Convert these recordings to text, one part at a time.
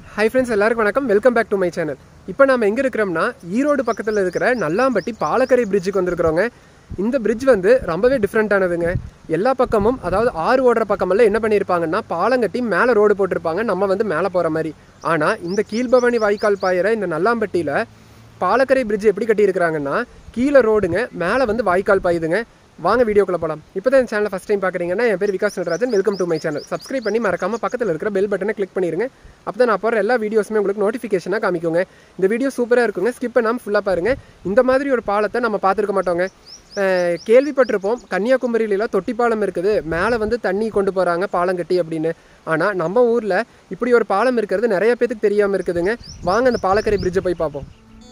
high friends எல்லாருக்கும் வணக்கம் welcome back to my channel இப்போ நம்ம எங்கே இருக்கிறோம்னா ஈரோடு பக்கத்தில் இருக்கிற நல்லாம்பட்டி பாலக்கரை பிரிட்ஜுக்கு வந்திருக்கிறோங்க இந்த பிரிட்ஜ் வந்து ரொம்பவே டிஃப்ரெண்ட்டானதுங்க எல்லா பக்கமும் அதாவது ஆறு ஓடுற பக்கமெல்லாம் என்ன பண்ணியிருப்பாங்கன்னா பாலம் கட்டி மேலே ரோடு போட்டிருப்பாங்க நம்ம வந்து மேலே போகிற மாதிரி ஆனால் இந்த கீழ்பவானி வாய்க்கால் பாயிற இந்த நல்லாம்பட்டியில் பாலக்கரை பிரிட்ஜ் எப்படி கட்டியிருக்கிறாங்கன்னா கீழே ரோடுங்க மேலே வந்து வாய்க்கால் பாயுதுங்க வாங்க வீடியோக்குள்ள போகலாம் இப்போ தான் சேனலை ஃபஸ்ட் டைம் பார்க்குறீங்கன்னா என் பேர் Vikas Natarajan welcome to my channel subscribe பண்ணி மறக்காமல் பக்கத்தில் இருக்கிற பெல் பட்டனை கிளிக் பண்ணிருங்க அப்போ தான் நான் போகிற எல்லா வீடியோஸுமே உங்களுக்கு நோட்டிஃபிகேஷனாக காமிக்குங்க இந்த வீடியோ சூப்பராக இருக்குங்க ஸ்கிப் பண்ணாமல் ஃபுல்லாக பாருங்கள் இந்த மாதிரி ஒரு பாலத்தை நம்ம பார்த்துருக்க மாட்டோங்க அஹ், கேள்விப்பட்டிருப்போம் கன்னியாகுமரியிலலாம் தொட்டி பாலம் இருக்குது மேலே வந்து தண்ணி கொண்டு போகிறாங்க பாலம் கட்டி அப்படின்னு ஆனால் நம்ம ஊரில் இப்படி ஒரு பாலம் இருக்கிறது நிறைய பேத்துக்கு தெரியாமல் இருக்குதுங்க வாங்க அந்த பாலக்கரை பிரிட்ஜை போய் பார்ப்போம்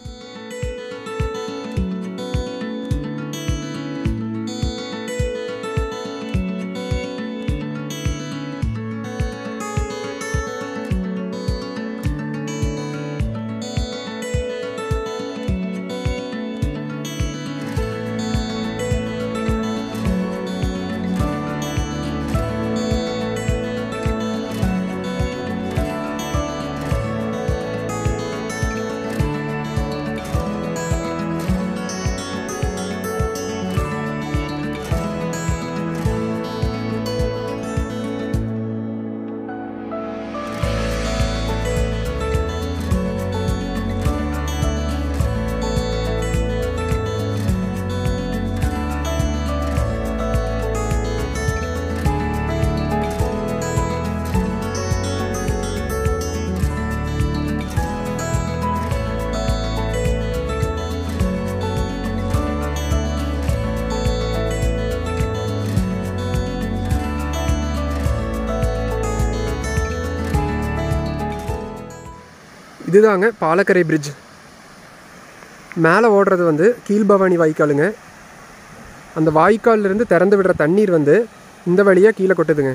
இதுதாங்க பாலக்கரை பிரிட்ஜ் மேலே ஓடுறது வந்து கீழ்பவானி வாய்க்காலுங்க அந்த வாய்க்கால்ல இருந்து திறந்து விடுற தண்ணீர் வந்து இந்த வழியாக கீழே கொட்டுதுங்க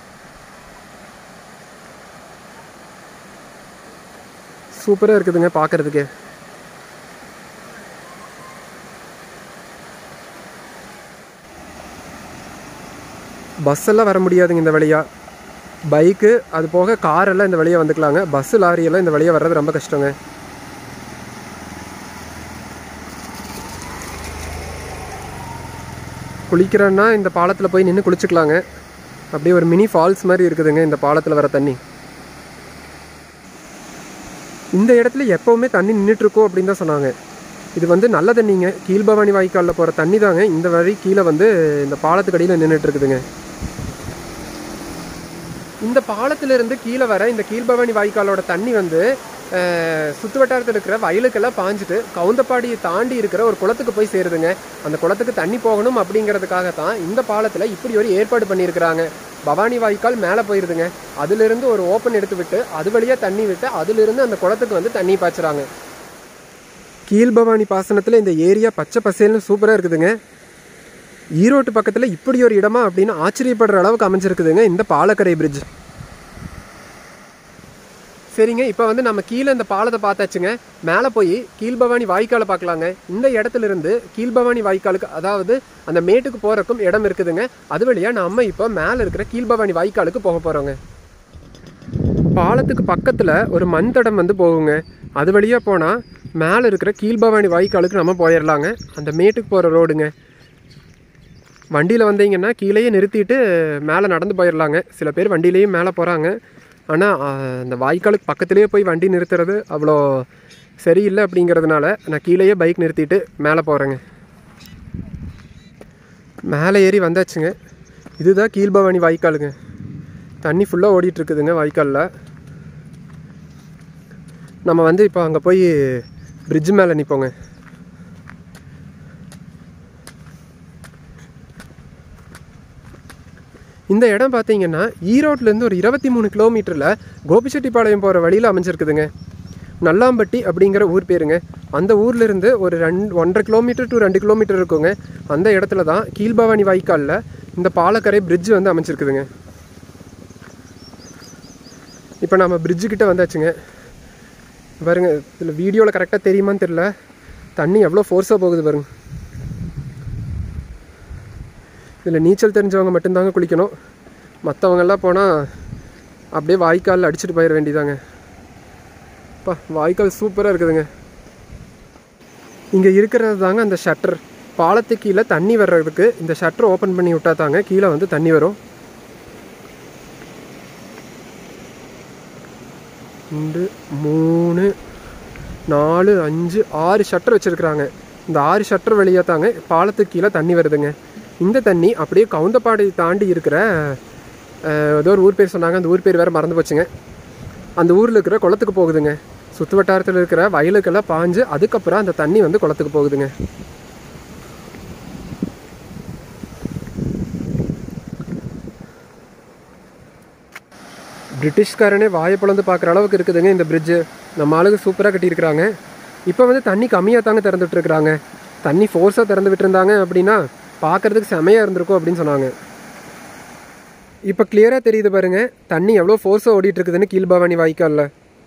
சூப்பராக இருக்குதுங்க பார்க்கறதுக்கு பஸ் எல்லாம் வர முடியாதுங்க இந்த வழியாக பைக்கு அது போக கார் எல்லாம் இந்த வழியாக வந்துக்கலாங்க பஸ்ஸு லாரி எல்லாம் இந்த வழியாக வர்றது ரொம்ப கஷ்டங்க குளிக்கிறேன்னா இந்த பாலத்தில் போய் நின்று குளிச்சுக்கலாங்க அப்படியே ஒரு மினி ஃபால்ஸ் மாதிரி இருக்குதுங்க இந்த பாலத்தில் வர தண்ணி இந்த இடத்துல எப்போவுமே தண்ணி நின்றுட்டுருக்கோம் அப்படின்னு தான் சொன்னாங்க இது வந்து நல்ல தண்ணிங்க கீழ்பவானி வாய்க்காலில் போகிற தண்ணி தாங்க இந்த வழி கீழே வந்து இந்த பாலத்துக்கு அடியில் நின்றுட்டு இருக்குதுங்க இந்த பாலத்திலிருந்து கீழே வர இந்த கீழ்பவானி வாய்க்காலோட தண்ணி வந்து அஹ், சுத்து வட்டாரத்தில் இருக்கிற வயலுக்கெல்லாம் பாஞ்சிட்டு கவுந்தப்பாடியை தாண்டி இருக்கிற ஒரு குளத்துக்கு போய் சேருதுங்க அந்த குளத்துக்கு தண்ணி போகணும் அப்படிங்கிறதுக்காக தான் இந்த பாலத்தில் இப்படி ஒரு ஏற்பாடு பண்ணியிருக்கிறாங்க பவானி வாய்க்கால் மேலே போயிருதுங்க அதிலிருந்து ஒரு ஓப்பன் எடுத்து விட்டு அது வழியாக தண்ணி விட்டு அதிலிருந்து அந்த குளத்துக்கு வந்து தண்ணி பாய்ச்சுறாங்க கீழ்பவானி பாசனத்தில் இந்த ஏரியா பச்சை பசேல்னு சூப்பராக இருக்குதுங்க ஈரோட்டு பக்கத்தில் இப்படி ஒரு இடமா அப்படின்னு ஆச்சரியப்படுற அளவுக்கு அமைஞ்சிருக்குதுங்க இந்த பாலக்கரை பிரிட்ஜ் சரிங்க இப்போ வந்து நம்ம கீழே இந்த பாலத்தை பார்த்தாச்சுங்க மேலே போய் கீழ்பவானி வாய்க்காலை பார்க்கலாங்க இந்த இடத்துல இருந்து கீழ்பவானி வாய்க்காலுக்கு அதாவது அந்த மேட்டுக்கு போகிறக்கும் இடம் இருக்குதுங்க அது வழியாக நம்ம இப்போ மேலே இருக்கிற கீழ்பவானி வாய்க்காலுக்கு போக போகிறோங்க பாலத்துக்கு பக்கத்தில் ஒரு மண் தடம் வந்து போகுங்க அது வழியாக போனால் மேலே இருக்கிற கீழ்பவானி வாய்க்காலுக்கு நம்ம போயிடலாங்க அந்த மேட்டுக்கு போகிற ரோடுங்க வண்டியில் வந்தீங்கன்னா கீழேயே நிறுத்திட்டு மேலே நடந்து போயிடலாங்க சில பேர் வண்டியிலேயும் மேலே போகிறாங்க ஆனால் அந்த வாய்க்காலுக்கு பக்கத்துலேயே போய் வண்டி நிறுத்துறது அவ்வளோ சரியில்லை அப்படிங்கிறதுனால நான் கீழேயே பைக் நிறுத்திட்டு மேலே போகிறேங்க மேலே ஏறி வந்தாச்சுங்க இதுதான் கீழ்பவானி வாய்க்காலுங்க தண்ணி ஃபுல்லாக ஓடிட்டு இருக்குதுங்க வாய்க்காலில் நம்ம வந்து இப்போ அங்கே போய் பிரிட்ஜ் மேலே நிற்போங்க இந்த இடம் பார்த்தீங்கன்னா ஈரோட்லேருந்து ஒரு இருபத்தி மூணு கிலோமீட்டரில் கோபிச்செட்டிப்பாளையம் போகிற வழியில் அமைஞ்சிருக்குதுங்க நல்லாம்பட்டி அப்படிங்கிற ஊர் பேருங்க அந்த ஊர்லேருந்து ஒரு ரெண்டு ஒன்றரை கிலோமீட்டர் டு ரெண்டு கிலோமீட்டர் இருக்குங்க அந்த இடத்துல தான் கீழ்பவானி வாய்க்காலில் இந்த பாலக்கரை பிரிட்ஜ் வந்து அமைஞ்சிருக்குதுங்க இப்போ நம்ம பிரிட்ஜு கிட்ட வந்தாச்சுங்க பாருங்க இதில் வீடியோவில் கரெக்டாக தெரியுமான்னு தெரில தண்ணி எவ்வளோ ஃபோர்ஸாக போகுது பாருங்க இதில் நீச்சல் தெரிஞ்சவங்க மட்டும்தாங்க குளிக்கணும் மற்றவங்கெல்லாம் போனால் அப்படியே வாய்க்காலில் அடிச்சுட்டு போயிட வேண்டியதாங்க அப்பா வாய்க்கால் சூப்பராக இருக்குதுங்க இங்கே இருக்கிறது தாங்க அந்த ஷட்டர் பாலத்துக்கு கீழே தண்ணி வர்றதுக்கு இந்த ஷட்டர் ஓப்பன் பண்ணி விட்டா தாங்க கீழே வந்து தண்ணி வரும் ரெண்டு மூணு நாலு அஞ்சு ஆறு ஷட்டர் வச்சுருக்குறாங்க இந்த ஆறு ஷட்டர் வழியாக தாங்க பாலத்துக்கு கீழே தண்ணி வருதுங்க இந்த தண்ணி அப்படியே கவுந்தப்பாடி தாண்டி இருக்கிற அஹ், ஏதோ ஒரு ஊர் பேர் சொன்னாங்க அந்த ஊர் பேர் வேறு மறந்து போச்சுங்க அந்த ஊரில் இருக்கிற குளத்துக்கு போகுதுங்க சுற்று வட்டாரத்தில் இருக்கிற வயலுக்கெல்லாம் பாஞ்சு அதுக்கப்புறம் அந்த தண்ணி வந்து குளத்துக்கு போகுதுங்க பிரிட்டிஷ்காரனே வாயை பிளந்து பார்க்குற அளவுக்கு இருக்குதுங்க இந்த பிரிட்ஜு நம்ம ஆளுங்க சூப்பராக கட்டியிருக்கிறாங்க இப்போ வந்து தண்ணி கம்மியாக தாங்க திறந்து விட்டுருக்குறாங்க தண்ணி ஃபோர்ஸாக திறந்து விட்டுருந்தாங்க அப்படின்னா பார்க்கறதுக்கு செமையாக இருந்திருக்கும் அப்படின்னு சொன்னாங்க இப்போ கிளியராக தெரியுது பாருங்க தண்ணி எவ்வளோ ஃபோர்ஸாக ஓடிட்டு இருக்குதுன்னு கீழ்பவானி வாய்க்காலில்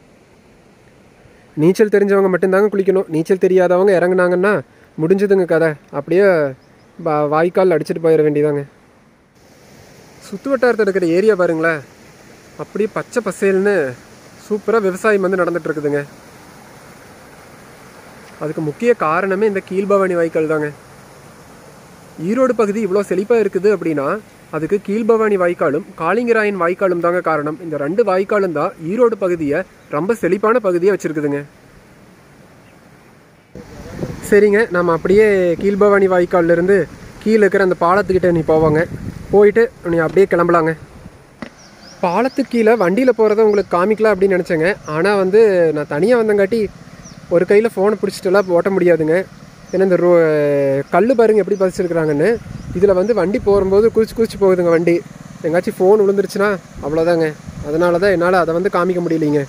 நீச்சல் தெரிஞ்சவங்க மட்டும்தாங்க குளிக்கணும் நீச்சல் தெரியாதவங்க இறங்குனாங்கன்னா முடிஞ்சதுங்க கதை அப்படியே வா- வாய்க்கால் அடிச்சிட்டு போயிட வேண்டியதாங்க சுற்று வட்டாரத்தில் இருக்கிற ஏரியா பாருங்களேன் அப்படியே பச்சை பசேல்னு சூப்பராக விவசாயம் வந்து நடந்துட்டு இருக்குதுங்க அதுக்கு முக்கிய காரணமே இந்த கீழ்பவானி வாய்க்கால் தாங்க ஈரோடு பகுதி இவ்வளோ செழிப்பாக இருக்குது அப்படின்னா அதுக்கு கீழ்பவானி வாய்க்காலும் காளிங்கராயன் வாய்க்காலும் தாங்க காரணம் இந்த ரெண்டு வாய்க்காலும் தான் ஈரோடு பகுதியை ரொம்ப செழிப்பான பகுதியாக வச்சுருக்குதுங்க சரிங்க நம்ம அப்படியே கீழ்பவானி வாய்க்கால்ல இருந்து கீழே இருக்கிற அந்த பாலத்துக்கிட்ட நீ போவாங்க போயிட்டு நீ அப்படியே கிளம்பலாங்க பாலத்துக்கு கீழே வண்டியில் போகிறத உங்களுக்கு காமிக்கலாம் அப்படின்னு நினச்சேங்க ஆனால் வந்து நான் தனியாக வந்தங்காட்டி ஒரு கையில் ஃபோனை பிடிச்சிட்டுலாம் ஓட்ட முடியாதுங்க ஏன்னா இந்த ரோ கல் பாருங்க எப்படி பதிச்சிருக்கிறாங்கன்னு இதில் வந்து வண்டி போகும்போது குதிச்சு குதிச்சு போகுதுங்க வண்டி எங்காச்சும் ஃபோன் விழுந்துருச்சுன்னா அவ்வளோதாங்க அதனால தான் என்னால் அதை வந்து காமிக்க முடியலைங்க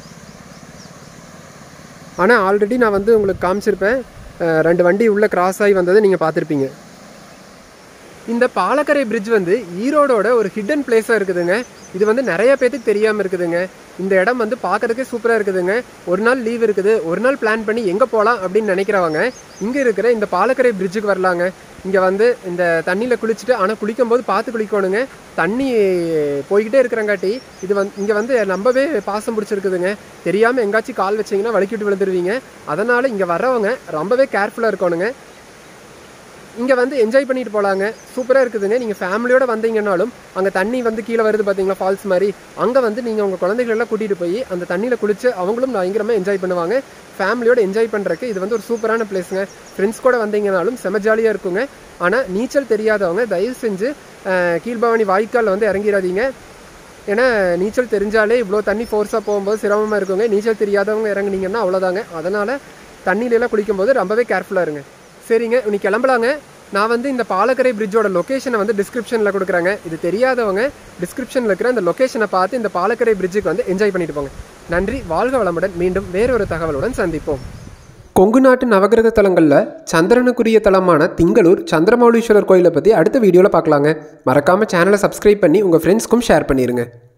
ஆனால் ஆல்ரெடி நான் வந்து உங்களுக்கு காமிச்சிருப்பேன் அஹ், ரெண்டு வண்டி உள்ளே கிராஸ் ஆகி வந்ததை நீங்கள் பார்த்துருப்பீங்க இந்த பாலக்கரை பிரிட்ஜ் வந்து ஈரோடோட ஒரு ஹிடன் பிளேஸாக இருக்குதுங்க இது வந்து நிறைய பேத்துக்கு தெரியாமல் இருக்குதுங்க இந்த இடம் வந்து பார்க்கறதுக்கே சூப்பராக இருக்குதுங்க ஒரு நாள் லீவ் இருக்குது ஒரு நாள் பிளான் பண்ணி எங்கே போகலாம் அப்படின்னு நினைக்கிறவங்க இங்கே இருக்கிற இந்த பாலக்கரை பிரிட்ஜுக்கு வரலாங்க இங்கே வந்து இந்த தண்ணியில் குளிச்சுட்டு ஆனால் குளிக்கும்போது பார்த்து குளிக்கணுங்க தண்ணி போய்கிட்டே இருக்கிறங்காட்டி இது வந்து இங்கே வந்து ரொம்பவே பாசம் பிடிச்சிருக்குதுங்க தெரியாமல் எங்காச்சும் கால் வச்சிங்கன்னா வலிக்கிட்டு விழுந்துருவீங்க அதனால் இங்கே வர்றவங்க ரொம்பவே கேர்ஃபுல்லாக இருக்கணுங்க இங்கே வந்து என்ஜாய் பண்ணிட்டு போகலாங்க சூப்பராக இருக்குதுங்க நீங்கள் ஃபேமிலியோட வந்தீங்கன்னாலும் அங்கே தண்ணி வந்து கீழே வருது பார்த்தீங்களா ஃபால்ஸ் மாதிரி அங்கே வந்து நீங்கள் உங்கள் குழந்தைகளெல்லாம் கூட்டிகிட்டு போய் அந்த தண்ணியில் குளிச்சு அவங்களும் பயங்கரமாக என்ஜாய் பண்ணுவாங்க ஃபேமிலியோட என்ஜாய் பண்ணுறக்கு இது வந்து ஒரு சூப்பரான பிளேஸுங்க ஃப்ரெண்ட்ஸ் கூட வந்தீங்கனாலும் செம ஜாலியாக இருக்குங்க ஆனால் நீச்சல் தெரியாதவங்க தயவு செஞ்சு அஹ், கீழ்பவானி வாய்க்காலில் வந்து இறங்கிடாதீங்க ஏன்னா நீச்சல் தெரிஞ்சாலே இவ்வளோ தண்ணி ஃபோர்ஸாக போகும்போது சிரமமாக இருக்குங்க நீச்சல் தெரியாதவங்க இறங்குனீங்கன்னா அவ்வளோதாங்க அதனால் தண்ணியிலலாம் குளிக்கும்போது ரொம்பவே கேர்ஃபுல்லாக இருங்க சரிங்க நீ கிளம்பலாங்க நான் வந்து இந்த பாலக்கரை பிரிட்ஜோட லொக்கேஷனை வந்து டிஸ்கிரிப்ஷனில் கொடுக்குறேங்க இது தெரியாதவங்க டிஸ்கிரிப்ஷனில் இருக்கிற இந்த லொக்கேஷனை பார்த்து இந்த பாலக்கரை பிரிட்ஜுக்கு வந்து என்ஜாய் பண்ணிட்டு போங்க நன்றி வாழ்க வளமுடன் மீண்டும் வேறொரு தகவலுடன் சந்திப்போம் கொங்கு நாட்டு நவகிரக தலங்களில் சந்திரனுக்குரிய தலமான திங்களூர் சந்திரமௌலீஸ்வரர் கோயிலை பற்றி அடுத்த வீடியோவில் பார்க்கலாங்க மறக்காமல் சேனலை சப்ஸ்கிரைப் பண்ணி உங்கள் ஃப்ரெண்ட்ஸ்க்கும் ஷேர் பண்ணிடுங்க